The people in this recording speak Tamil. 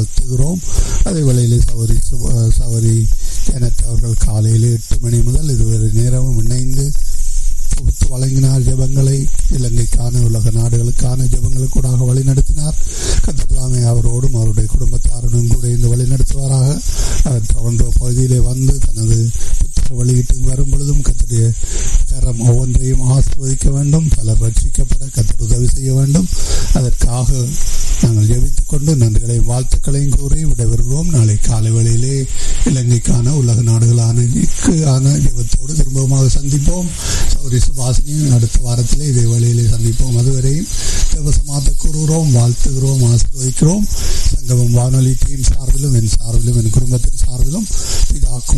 வாழ்த்துகிறோம் அதே வேளையிலே சௌரி சௌரி ஜனத் அவர்கள் காலையில் எட்டு மணி முதல் இதுவரை நேரமும் இணைந்து தொகுத்து வழங்கினார் ஜெபங்களை இலங்கைக்கான உலக நாடுகளுக்கான ஜெபங்களுக்கூடாக வழிநடத்தினார் கத்திரதாமே அவரோடும் அவருடைய குடும்பத்தாருடன் கூட இந்த வழிநடத்துவாராக அவர் டொரண்டோ பகுதியிலே வந்து தனது புத்தக வெளியீட்டுக்கு வரும் பொழுதும் கத்தருடைய கரம் ஒவ்வொன்றையும் ஆசிர்வதிக்க வேண்டும் பலர் ரட்சிக்கப்பட கத்தர் உதவி செய்ய வேண்டும் அதற்காக நாங்கள் ஜெபித்துக் கொண்டு நன்றிகளையும் வாழ்த்துக்களையும் கூறி விடைபெறுகிறோம் நாளை காலை வேளையிலே இலங்கைக்கான உலக நாடுகளான ஆன ஜெபத்தோடு திரும்பமாக சந்திப்போம் சௌரி சுபாசினியும் அடுத்த வாரத்திலே இதே வேளையிலே சந்திப்போம் அதுவரையும் தேவசமாத்த கூறுகிறோம் வாழ்த்துகிறோம் ஆசீர்வதிக்கிறோம் சங்கமம் வானொலி டீம் சார்பிலும் என் சார்பிலும் என் குடும்பத்தின் சார்பிலும் பிதாக்கும்